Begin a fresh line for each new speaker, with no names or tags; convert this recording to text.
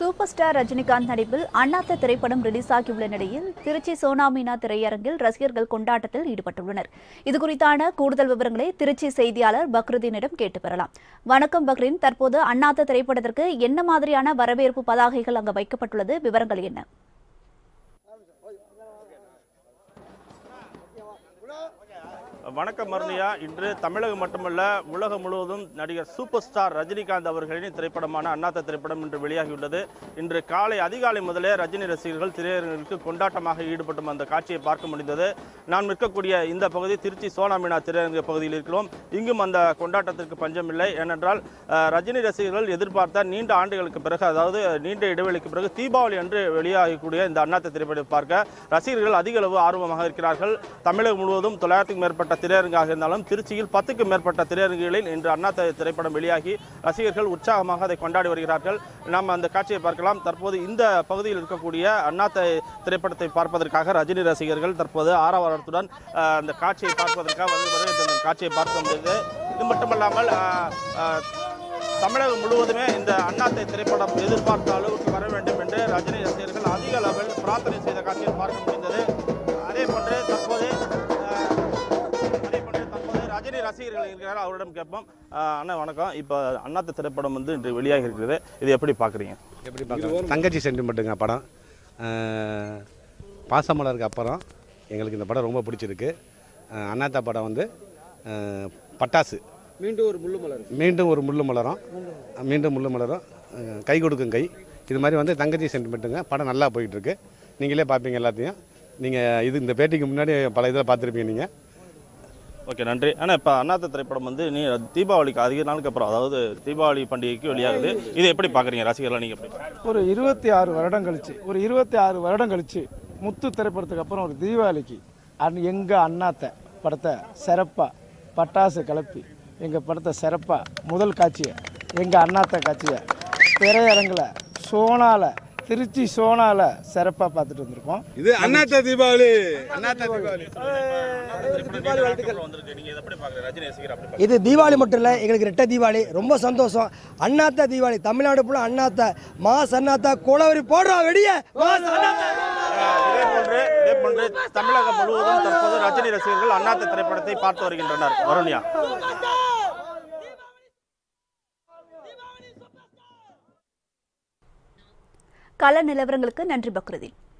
Super star Rajinikanth நடிப்பில் அண்ணாத்த திரைப்படம் release ஆகியுள்ள நிலையில் திருச்சி சோனாமீனா திரையரங்கில் ரசிகர்கள் கொண்டாட்டத்தில் ஈடுபட்டுள்ளனர் இதுகுறித்தான கூடுதல் விவரங்களை திருச்சி செய்தியாளர் பக்ருதீனிடம் கேட்டு பெறலாம் வணக்கம் பக்ரீன் தற்போது அண்ணாத்த திரைப்படத்திற்கு என்ன மாதிரியான வரவேற்பு பதாகைகள் அங்கு வைக்கப்பட்டுள்ளது விவரங்கள் என்ன
வணக்கம் மருணியா இன்று தமிழகம் மட்டுமல்ல உலகம் முழுவதும் நடிகர் சூப்பர் ஸ்டார் ரஜினிகாந்த் அவர்களின் திரைப்படமான அண்ணாத்த திரைப்படம் இன்று வெளியாகியுள்ளது இன்று காலை அதிகாலை முதலே ரஜினி ரசிகர்கள் திரையரங்கிற்கு கொண்டாட்டமாக ஈடுபட்டும் அந்த காட்சியை பார்க்க முடிந்தது நாம் நிற்கக்கூடிய இந்த பகுதி திருச்சி சோனாமீனா திரையரங்க பகுதியில் இருக்கிறோம் இங்கும் அந்த கொண்டாட்டத்திற்கு பஞ்சமில்லை ஏனென்றால் அஹ், ரஜினி ரசிகர்கள் எதிர்பார்த்த நீண்ட ஆண்டுகளுக்கு பிறகு அதாவது நீண்ட இடைவெளிக்கு பிறகு தீபாவளி அன்று வெளியாகக்கூடிய இந்த அண்ணாத்த திரைப்படத்தை பார்க்க ரசிகர்கள் அதிக அளவு ஆர்வமாக இருக்கிறார்கள் தமிழகம் முழுவதும் தொள்ளாயிரத்துக்கும் மேற்பட்ட திரையரங்காக இருந்தாலும் திருச்சியில் பத்துக்கும் மேற்பட்ட திரையரங்குகளில் இன்று அண்ணாத்த திரைப்படம் வெளியாகி ரசிகர்கள் உற்சாகமாக அதை கொண்டாடி வருகிறார்கள் நாம் அந்த காட்சியை பார்க்கலாம் தற்போது இந்த பகுதியில் இருக்கக்கூடிய அண்ணாத்த திரைப்படத்தை பார்ப்பதற்காக ரஜினி ரசிகர்கள் தற்போது ஆரவாரத்துடன் அஹ், அந்த காட்சியை பார்ப்பதற்காக வந்து வருகை இந்த காட்சியை பார்க்க முடியுது இது மட்டுமல்லாமல் அஹ், அஹ், தமிழகம் முழுவதுமே இந்த அண்ணாத்தை திரைப்படம் எதிர்பார்த்த அளவுக்கு வர வேண்டும் என்று ரஜினி ரசிகர்கள் அதிக அளவில் பிரார்த்தனை செய்த காட்சியை பார்க்க முடிந்தது அதே போன்று தற்போது அஹ், அதே போன்று தற்போது ரஜினி ரசிகர்கள் இருக்கிறார் அவரிடம் கேட்போம் அஹ், அண்ணா வணக்கம் இப்போ அண்ணாத்த திரைப்படம் வந்து இன்று வெளியாகி இருக்கிறது இது எப்படி பார்க்குறீங்க
எப்படி பார்க்கலாம் தங்கச்சி சென்டிமெண்ட்டுங்க படம் அஹ், பாசமலருக்கு அப்புறம் எங்களுக்கு இந்த படம் ரொம்ப பிடிச்சிருக்கு அஹ், அண்ணாத்தா படம் வந்து அஹ், பட்டாசு
மீண்டும் ஒரு முள்ளு மலர்
மீண்டும் ஒரு முள்ளு மலரும் மீண்டும் முள்ளு மலரும் அஹ், கை கொடுக்கும் கை இது மாதிரி வந்து தங்கச்சி சென்டிமெண்ட்டுங்க படம் நல்லா போயிட்டுருக்கு நீங்களே பார்ப்பீங்க எல்லாத்தையும் நீங்கள் இது இந்த பேட்டிக்கு முன்னாடி பல இதில் பார்த்துருப்பீங்க நீங்கள்
ஓகே நன்றி ஆனால் இப்போ அண்ணாத்த திரைப்படம் வந்து நீ தீபாவளிக்கு அதிக நாளுக்கு அப்புறம் அதாவது தீபாவளி பண்டிகைக்கு வெளியாகுது இது எப்படி பார்க்குறீங்க ரசிகர்கள் நீங்கள் எப்படி பார்க்குறீங்க?
ஒரு இருபத்தி ஆறு வருடம் கழிச்சு ஒரு இருபத்தி ஆறு வருடம் கழிச்சு முத்து திரைப்படத்துக்கு அப்புறம் ஒரு தீபாவளிக்கு அன் எங்கள் அண்ணாத்த படத்தை சிறப்பாக பட்டாசு கிளப்பி எங்கள் படத்தை சிறப்பாக முதல் காட்சியை எங்கள் அண்ணாத்த காட்சியை திரையரங்கில் சோனால திருச்சி சோனால சிறப்பாக பார்த்துட்டு வந்திருக்கோம்
இது அண்ணாத்த தீபாவளி அண்ணாத்த தீபாவளி
வந்திருக்கு நீங்கள் இதை எப்படி பார்க்குறீங்க ரஜினி ரசிகர் அப்படி
இது தீபாவளி மட்டும் இல்லை எங்களுக்கு ரெட்ட தீபாவளி ரொம்ப சந்தோஷம் அண்ணாத்த தீபாவளி தமிழ்நாடு ஃபுல்லாக அண்ணாத்த மாஸ் அண்ணாத்த கோலவரி போடுறா வெடிய மாஸ் அண்ணாத்த
இதே போன்று இதே போன்று தமிழகம் முழுவதும் தற்போது ரஜினி ரசிகர்கள் அண்ணாத்த திரைப்படத்தை பார்த்து வருகின்றனர் வருணியா
கள நிலவரங்களுக்கு நன்றி பக்ருதீன்